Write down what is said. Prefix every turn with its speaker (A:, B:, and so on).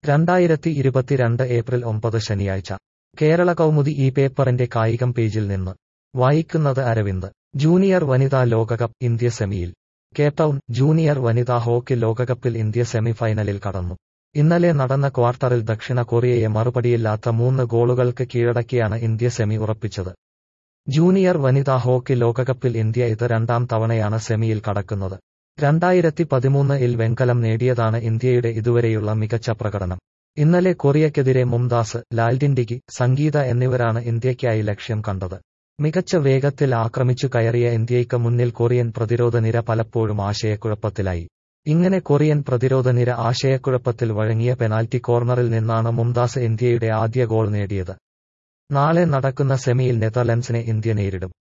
A: രണ്ടായിരത്തി ഇരുപത്തിരണ്ട് ഏപ്രിൽ ഒമ്പത് ശനിയാഴ്ച കേരള കൗമുദി ഈ പേപ്പറിന്റെ കായികം പേജിൽ നിന്ന് വായിക്കുന്നത് അരവിന്ദ് ജൂനിയർ വനിതാ ലോകകപ്പ് ഇന്ത്യ സെമിയിൽ കേപ്ടൗൺ ജൂനിയർ വനിതാ ഹോക്കി ലോകകപ്പിൽ ഇന്ത്യ സെമിഫൈനലിൽ കടന്നു ഇന്നലെ നടന്ന ക്വാർട്ടറിൽ ദക്ഷിണ കൊറിയയെ മറുപടിയില്ലാത്ത മൂന്ന് ഗോളുകൾക്ക് കീഴടക്കിയാണ് ഇന്ത്യ സെമി ഉറപ്പിച്ചത് ജൂനിയർ വനിതാ ഹോക്കി ലോകകപ്പിൽ ഇന്ത്യ ഇത് രണ്ടാം തവണയാണ് സെമിയിൽ കടക്കുന്നത് രണ്ടായിരത്തി പതിമൂന്ന് ഇൽ വെങ്കലം നേടിയതാണ് ഇന്ത്യയുടെ ഇതുവരെയുള്ള മികച്ച പ്രകടനം ഇന്നലെ കൊറിയയ്ക്കെതിരെ മുംദാസ് ലാൽഡിൻഡിഗി സംഗീത എന്നിവരാണ് ഇന്ത്യയ്ക്കായി ലക്ഷ്യം കണ്ടത് മികച്ച വേഗത്തിൽ ആക്രമിച്ചു കയറിയ ഇന്ത്യയ്ക്ക് മുന്നിൽ കൊറിയൻ പ്രതിരോധ നിര പലപ്പോഴും ആശയക്കുഴപ്പത്തിലായി ഇങ്ങനെ കൊറിയൻ പ്രതിരോധ നിര ആശയക്കുഴപ്പത്തിൽ വഴങ്ങിയ പെനാൽറ്റി കോർണറിൽ നിന്നാണ് മുംദാസ് ഇന്ത്യയുടെ ആദ്യ ഗോൾ നേടിയത് നാളെ നടക്കുന്ന സെമിയിൽ നെതർലൻഡ്സിനെ ഇന്ത്യ നേരിടും